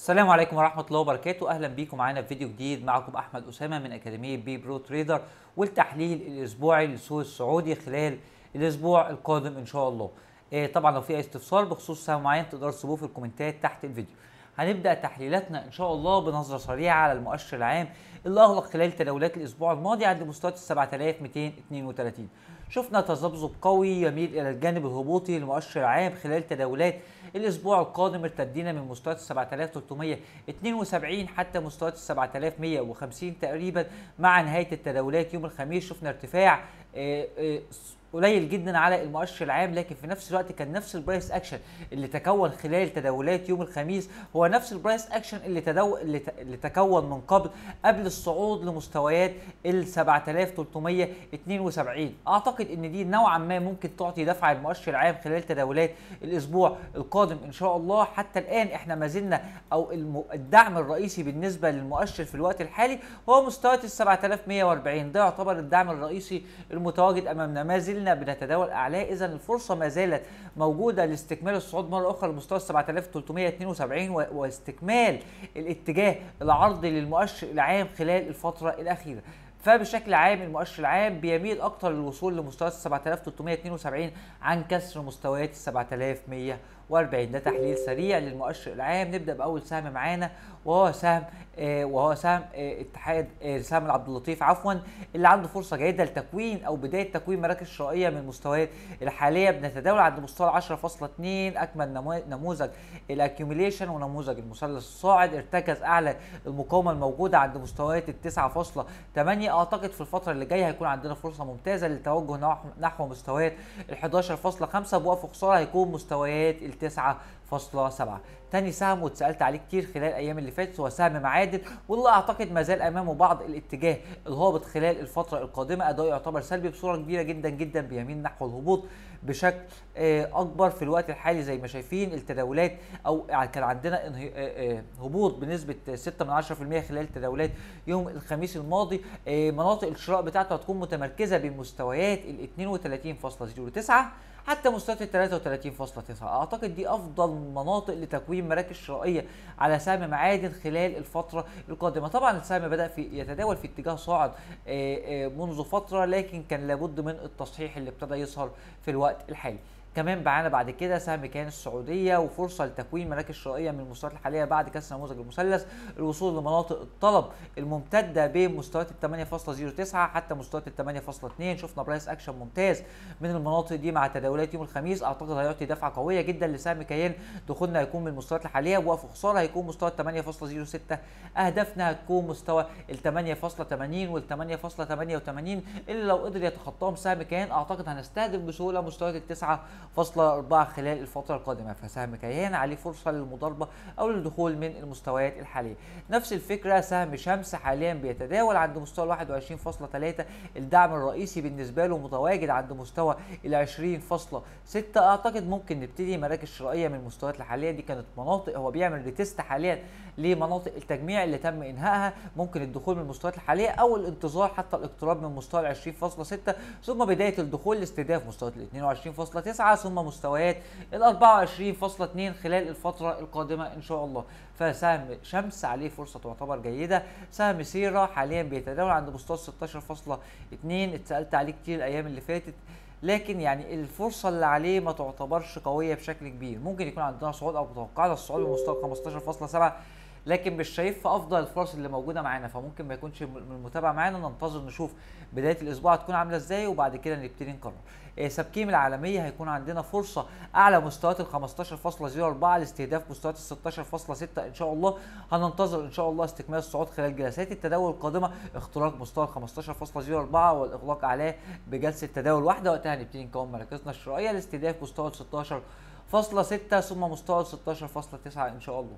السلام عليكم ورحمة الله وبركاته أهلا بيكم معانا في فيديو جديد معكم أحمد أسامة من أكاديمية بي برو تريدر والتحليل الأسبوعي للسوق السعودي خلال الأسبوع القادم إن شاء الله إيه طبعا لو في أي استفسار بخصوص سهم معين تقدروا تسيبوه في الكومنتات تحت الفيديو هنبدأ تحليلاتنا إن شاء الله بنظرة سريعة على المؤشر العام اللي أغلق خلال تداولات الأسبوع الماضي عند مستويات ال 7232 شفنا تذبذب قوي يميل الى الجانب الهبوطي للمؤشر العام خلال تداولات الاسبوع القادم ارتدينا من مستويات 7372 حتى مستويات 7150 تقريبا مع نهايه التداولات يوم الخميس شفنا ارتفاع آه، آه، قليل جدا على المؤشر العام لكن في نفس الوقت كان نفس البرايس اكشن اللي تكون خلال تداولات يوم الخميس هو نفس البرايس اكشن اللي تدو... اللي, ت... اللي تكون من قبل قبل الصعود لمستويات ال 7372 اعتقد ان دي نوعا ما ممكن تعطي دفعه للمؤشر العام خلال تداولات الاسبوع القادم ان شاء الله حتى الان احنا ما زلنا او الم... الدعم الرئيسي بالنسبه للمؤشر في الوقت الحالي هو مستويات ال 7140 ده يعتبر الدعم الرئيسي المتواجد امامنا ما زلنا بنتداول اعلاه اذا الفرصه ما زالت موجوده لاستكمال الصعود مره اخرى لمستوى 7372 و- واستكمال الاتجاه العرضي للمؤشر العام خلال الفتره الاخيره فبشكل عام المؤشر العام بيميل اكتر للوصول لمستويات 7372 عن كسر مستويات 7140 ده تحليل سريع للمؤشر العام نبدا باول سهم معانا وهو سهم آه وهو سهم آه اتحاد آه سهم عبد اللطيف عفوا اللي عنده فرصه جيده لتكوين او بدايه تكوين مراكز شرائيه من المستويات الحاليه بنتداول عند مستوى 10.2 اكمل نمو- نموذج الاكيوميليشن ونموذج المثلث الصاعد ارتكز اعلى المقاومه الموجوده عند مستويات ال 9.8 اعتقد في الفتره اللي جايه هيكون عندنا فرصه ممتازه للتوجه نحو- نحو مستويات ال 11.5 بوقف خساره هيكون مستويات ال 9.7 تاني سهم واتسالت عليه كتير خلال الايام اللي فاتت هو سهم معادن واللي اعتقد ما زال امامه بعض الاتجاه الهابط خلال الفتره القادمه اداؤه يعتبر سلبي بصوره كبيره جدا جدا بيميل نحو الهبوط بشكل آه، اكبر في الوقت الحالي زي ما شايفين التداولات او يعني كان عندنا انه- آه، آه، هبوط بنسبه 6 من 10% خلال تداولات يوم الخميس الماضي آه، مناطق الشراء بتاعته هتكون متمركزه بين مستويات ال 32.09 حتى مستويات ال 33.9 اعتقد دي افضل مناطق لتكوين مراكز شرائيه على سهم معادن خلال الفتره القادمه طبعا السهم بدا في يتداول في اتجاه صاعد آه، آه، منذ فتره لكن كان لابد من التصحيح اللي ابتدى يظهر في الوقت الحالي كمان معانا بعد كده سهم كيان السعوديه وفرصه لتكوين مراكز شرائيه من المستويات الحاليه بعد كسر نموذج المثلث الوصول لمناطق الطلب الممتده بين مستويات ال 8.09 حتى مستويات ال 8.2 شفنا برايس اكشن ممتاز من المناطق دي مع تداولات يوم الخميس اعتقد هيعطي دفعه قويه جدا لسهم كيان دخولنا هيكون من المستويات الحاليه بوقف خساره هيكون مستوى ال 8.06 اهدافنا هتكون مستوى ال 8.80 وال 8.88 اللي لو قدر يتخطاهم سهم كيان اعتقد هنستهدف بسهوله مستويات ال 9.4 خلال الفتره القادمه فسهم كيان عليه فرصه للمضاربه او للدخول من المستويات الحاليه نفس الفكره سهم شمس حاليا بيتداول عند مستوى ال 21.3 الدعم الرئيسي بالنسبه له متواجد عند مستوى ال 20.6 اعتقد ممكن نبتدي مراكز شرائيه من المستويات الحاليه دي كانت مناطق هو بيعمل ريتست حاليا لمناطق التجميع اللي تم انهائها ممكن الدخول من المستويات الحاليه او الانتظار حتى الاقتراب من مستوى ال 20.6 ثم بدايه الدخول لاستهداف مستويات ال 22.9 ثم مستويات ال 24.2 خلال الفتره القادمه ان شاء الله فسهم شمس عليه فرصه تعتبر جيده سهم سيرة حاليا بيتداول عند مستوى 16.2 اتسالت عليه كتير الايام اللي فاتت لكن يعني الفرصه اللي عليه ما تعتبرش قويه بشكل كبير ممكن يكون عندنا صعود او متوقعنا الصعود لمستوى 15.7 لكن مش شايفها افضل الفرص اللي موجوده معانا فممكن ما يكونش من المتابعه معانا ننتظر نشوف بدايه الاسبوع هتكون عامله ازاي وبعد كده نبتدي نقرر إيه سبكيم العالميه هيكون عندنا فرصه اعلى مستويات ال 15.04 لاستهداف مستويات ال 16.6 ان شاء الله هننتظر ان شاء الله استكمال الصعود خلال جلسات التداول القادمه اختراق مستوى ال 15.04 والاغلاق عليه بجلسه تداول واحده وقتها هنبتدي نكون مراكزنا الشرائيه لاستهداف مستوى ال 16.6 ثم مستوى ال 16.9 ان شاء الله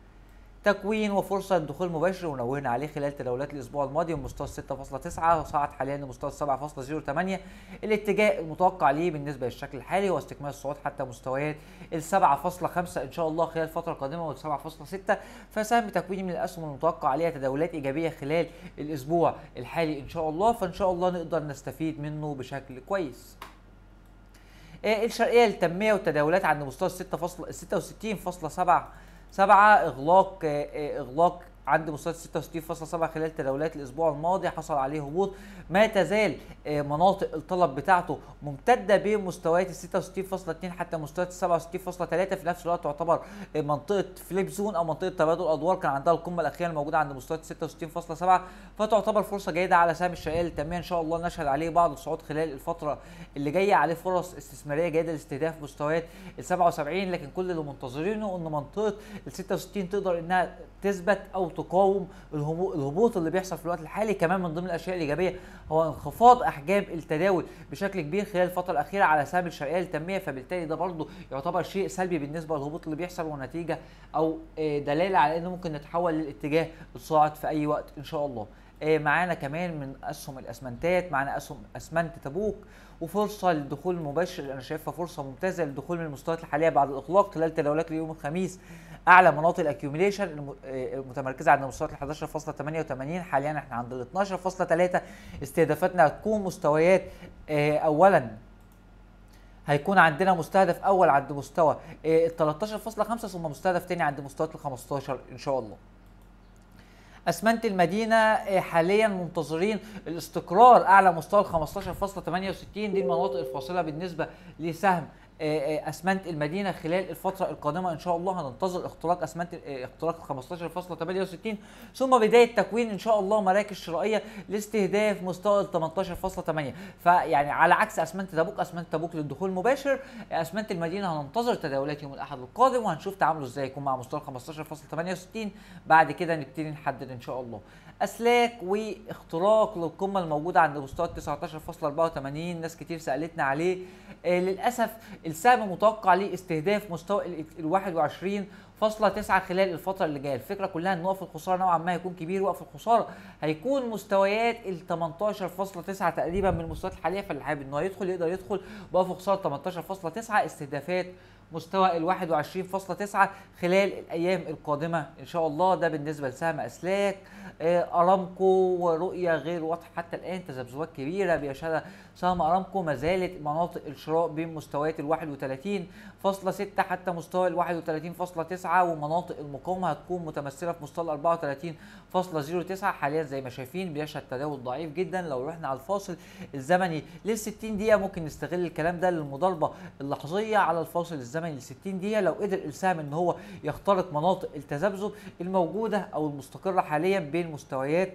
تكوين وفرصة دخول مباشر ونوهنا عليه خلال تداولات الأسبوع الماضي من مستوى 6.9 وصعد حاليا لمستوى 7.08 الاتجاه المتوقع ليه بالنسبة للشكل الحالي هو استكمال الصعود حتى مستويات ال 7.5 إن شاء الله خلال الفترة القادمة وال 7.6 فسهم تكويني من الأسهم المتوقع عليها تداولات إيجابية خلال الأسبوع الحالي إن شاء الله فإن شاء الله نقدر نستفيد منه بشكل كويس. آه، الشرقيه للتنميه والتداولات عند مستوى 6.66.7 7 اغلاق آه، آه، اغلاق عند مستوى 66.7 خلال تداولات الاسبوع الماضي حصل عليه هبوط ما تزال آه، مناطق الطلب بتاعته ممتده بمستويات ال 66.2 حتى مستويات ال 67.3 في نفس الوقت تعتبر آه، منطقه فليب زون او منطقه تبادل ادوار كان عندها القمه الاخيره الموجوده عند مستويات 66.7 فتعتبر فرصه جيده على سهم الشرقيه للتنميه ان شاء الله نشهد عليه بعض الصعود خلال الفتره اللي جايه عليه فرص استثماريه جيده لاستهداف مستويات ال 77 لكن كل اللي منتظرينه ان منطقه ال 66 تقدر انها تثبت او تقاوم الهبو- الهبوط اللي بيحصل في الوقت الحالي كمان من ضمن الاشياء الايجابيه هو انخفاض احجام التداول بشكل كبير خلال الفتره الاخيره على سهم الشرقيه للتنميه فبالتالي ده برضه يعتبر شيء سلبي بالنسبه للهبوط اللي بيحصل ونتيجه او آه، دلاله على انه ممكن نتحول للاتجاه الصاعد في اي وقت ان شاء الله آه، معانا كمان من اسهم الاسمنتات معانا اسهم اسمنت تبوك وفرصه للدخول المباشر انا شايفها فرصه ممتازه للدخول من المستويات الحاليه بعد الاغلاق خلال تداولات اليوم الخميس اعلى مناطق الاكيوميليشن الم- آه، المتمركزه عند مستويات ال 11.88 حاليا احنا عند ال 12.3 استهدافاتنا هتكون مستويات آه، اولا هيكون عندنا مستهدف اول عند مستوى آه، ال 13.5 ثم مستهدف تاني عند مستويات ال 15 ان شاء الله اسمنت المدينه آه، حاليا منتظرين الاستقرار اعلى مستوى ال 15.68 دي المناطق الفاصله بالنسبه لسهم آه، آه، اسمنت المدينه خلال الفتره القادمه ان شاء الله هننتظر اختراق اسمنت آه، اختراق 15.68 ثم بدايه تكوين ان شاء الله مراكز شرائيه لاستهداف مستوى ال 18.8 فيعني على عكس اسمنت تبوك اسمنت تبوك للدخول المباشر اسمنت المدينه هننتظر تداولات يوم الاحد القادم وهنشوف تعامله ازاي يكون مع مستوى ال 15.68 بعد كده نبتدي نحدد ان شاء الله اسلاك واختراق للقمه الموجوده عند مستوى 19.84 ناس كتير سالتنا عليه آه للاسف السهم متوقع ليه استهداف مستوى ال ال 21 فاصلة تسعة خلال الفترة اللي جاية، الفكرة كلها ان وقف الخسارة نوعا ما هيكون كبير، وقف الخسارة هيكون مستويات ال 18.9 تقريبا من المستويات الحالية فاللي حابب انه يدخل يقدر يدخل بوقف خسارة 18.9 استهدافات مستوى ال 21.9 خلال الايام القادمة ان شاء الله ده بالنسبة لسهم اسلاك آه، ارامكو ورؤية غير واضحة حتى الان تذبذبات كبيرة بيشهدها سهم ارامكو ما زالت مناطق الشراء بين مستويات ال 31.6 حتى مستوى ال 31.9 ومناطق المقاومه هتكون متمثله في مستوى ال 34.09 حاليا زي ما شايفين بيشهد تداول ضعيف جدا لو رحنا على الفاصل الزمني لل 60 دقيقه ممكن نستغل الكلام ده للمضاربه اللحظيه على الفاصل الزمني لل 60 دقيقه لو قدر السهم ان هو يخترق مناطق التذبذب الموجوده او المستقره حاليا بين مستويات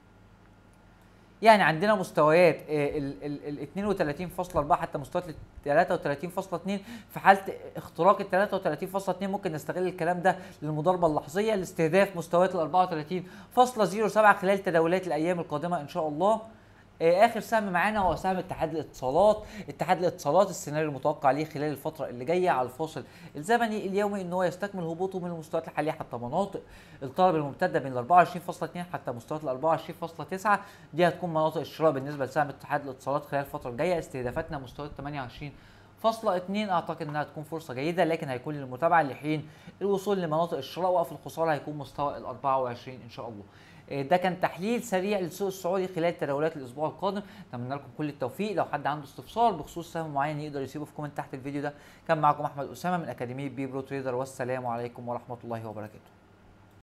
يعني عندنا مستويات آه، ال ال ال 32.4 حتى مستويات ال 33.2 في حاله اختراق ال 33.2 ممكن نستغل الكلام ده للمضاربه اللحظيه لاستهداف مستويات ال 34.07 خلال تداولات الايام القادمه ان شاء الله آه، اخر سهم معانا هو سهم اتحاد الاتصالات اتحاد الاتصالات السيناريو المتوقع ليه خلال الفتره اللي جايه على الفاصل الزمني اليومي ان هو يستكمل هبوطه من المستويات الحاليه حتى مناطق الطلب الممتده من ال 24.2 حتى مستويات ال 24.9 دي هتكون مناطق الشراء بالنسبه لسهم اتحاد الاتصالات خلال الفتره الجايه استهدافاتنا مستويات 28 فاصلة اتنين اعتقد انها تكون فرصة جيدة لكن هيكون للمتابعة لحين الوصول لمناطق الشراء وقف الخسارة هيكون مستوى ال 24 ان شاء الله. إيه ده كان تحليل سريع للسوق السعودي خلال تداولات الاسبوع القادم اتمنى لكم كل التوفيق لو حد عنده استفسار بخصوص سهم معين يقدر يسيبه في كومنت تحت الفيديو ده كان معكم احمد اسامه من اكاديميه بي برو تريدر والسلام عليكم ورحمه الله وبركاته